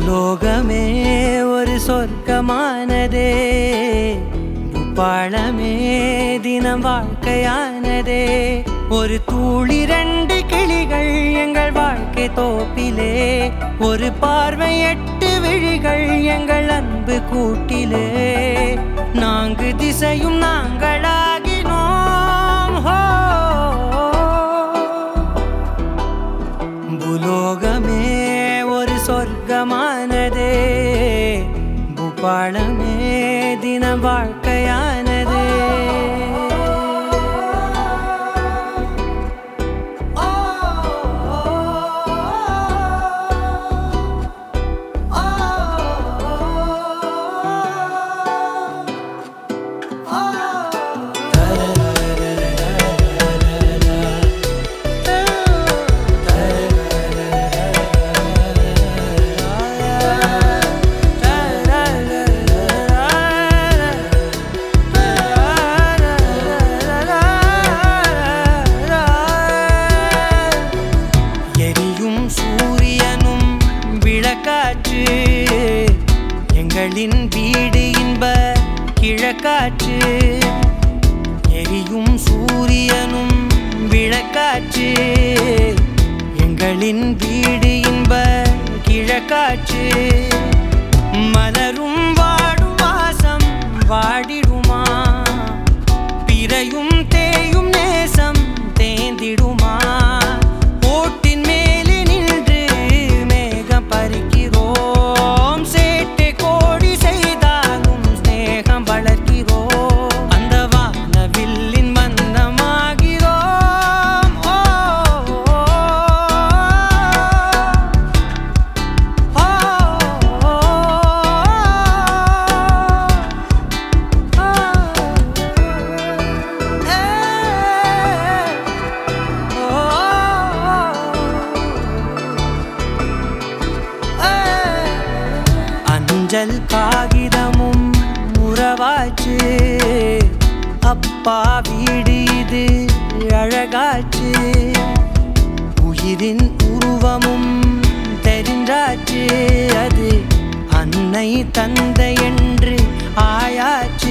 பூலோகமே ஒரு சொர்க்கமானதே பூப்பாளமே தினம் வாழ்க்கையானதே ஒரு தூளி ரெண்டு கிளிகள் எங்கள் வாழ்க்கை தோப்பிலே ஒரு பார்வை எட்டு விழிகள் எங்கள் அன்பு கூட்டிலே நான்கு திசையும் நாங்களாகினோம் ஹோ பூலோகமே ஒரு சொர்க்கமானதே பூபாளமே தினம் வாழ்க்கையானதே எரியும் சூரியனும் விளக்காற்று எங்களின் வீடு இன்ப கிழக்காற்று எரியும் சூரியனும் விளக்காற்று எங்களின் வீடு இன்ப கிழக்காற்று மலரும் வாடும் வாசம் வாடிடுமா பிறையும் தேயும் நேசம் தேந்திடுமா ஓட்டின் மேலே நின்று மேகம் பறிக்கிறோம் சேட்டை கோடி செய்தாலும் ஸ்நேகம் வளர்க்கிறோம் அந்த வானவில்லின் மந்தமாகிறோம் ஓ, ஓ, ஓ, ஓ, அஞ்சல் காகிதமும் உறவாச்சு அப்பா வீடு இது அழகாச்சு உயிரின் உருவமும் தெரிஞ்சாச்சு அது அன்னை தந்தை என்று ஆயாச்சு